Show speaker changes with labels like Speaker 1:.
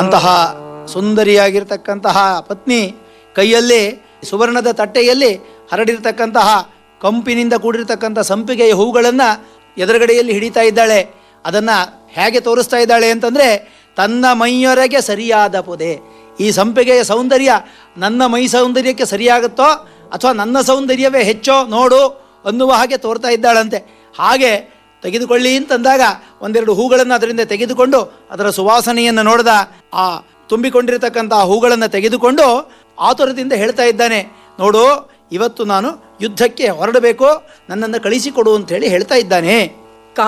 Speaker 1: ಅಂತಹ ಸುಂದರಿಯಾಗಿರ್ತಕ್ಕಂತಹ ಪತ್ನಿ ಕೈಯಲ್ಲಿ ಸುವರ್ಣದ ತಟ್ಟೆಯಲ್ಲಿ ಹರಡಿರ್ತಕ್ಕಂತಹ ಕಂಪಿನಿಂದ ಕೂಡಿರ್ತಕ್ಕಂಥ ಸಂಪಿಗೆಯ ಹೂಗಳನ್ನು ಎದುರುಗಡೆಯಲ್ಲಿ ಹಿಡಿತಾ ಇದ್ದಾಳೆ ಅದನ್ನು ಹೇಗೆ ತೋರಿಸ್ತಾ ಇದ್ದಾಳೆ ಅಂತಂದರೆ ತನ್ನ ಮೈಯೊರೆಗೆ ಸರಿಯಾದ ಪೊದೆ ಈ ಸಂಪಿಗೆಯ ಸೌಂದರ್ಯ ನನ್ನ ಮೈ ಸೌಂದರ್ಯಕ್ಕೆ ಸರಿಯಾಗುತ್ತೋ ಅಥವಾ ನನ್ನ ಸೌಂದರ್ಯವೇ ಹೆಚ್ಚೋ ನೋಡು ಅನ್ನುವ ಹಾಗೆ ತೋರ್ತಾ ಇದ್ದಾಳಂತೆ ಹಾಗೆ ತೆಗೆದುಕೊಳ್ಳಿ ಅಂತಂದಾಗ ಒಂದೆರಡು ಹೂಗಳನ್ನು ಅದರಿಂದ ತೆಗೆದುಕೊಂಡು ಅದರ ಸುವಾಸನೆಯನ್ನು ನೋಡಿದ ಆ ತುಂಬಿಕೊಂಡಿರತಕ್ಕಂಥ ಹೂಗಳನ್ನು ತೆಗೆದುಕೊಂಡು ಆತುರದಿಂದ ಹೇಳ್ತಾ ಇದ್ದಾನೆ ನೋಡು ಇವತ್ತು ನಾನು ಯುದ್ಧಕ್ಕೆ ಹೊರಡಬೇಕು ನನ್ನನ್ನು ಕಳಿಸಿಕೊಡು ಅಂತೇಳಿ ಹೇಳ್ತಾ ಇದ್ದಾನೆ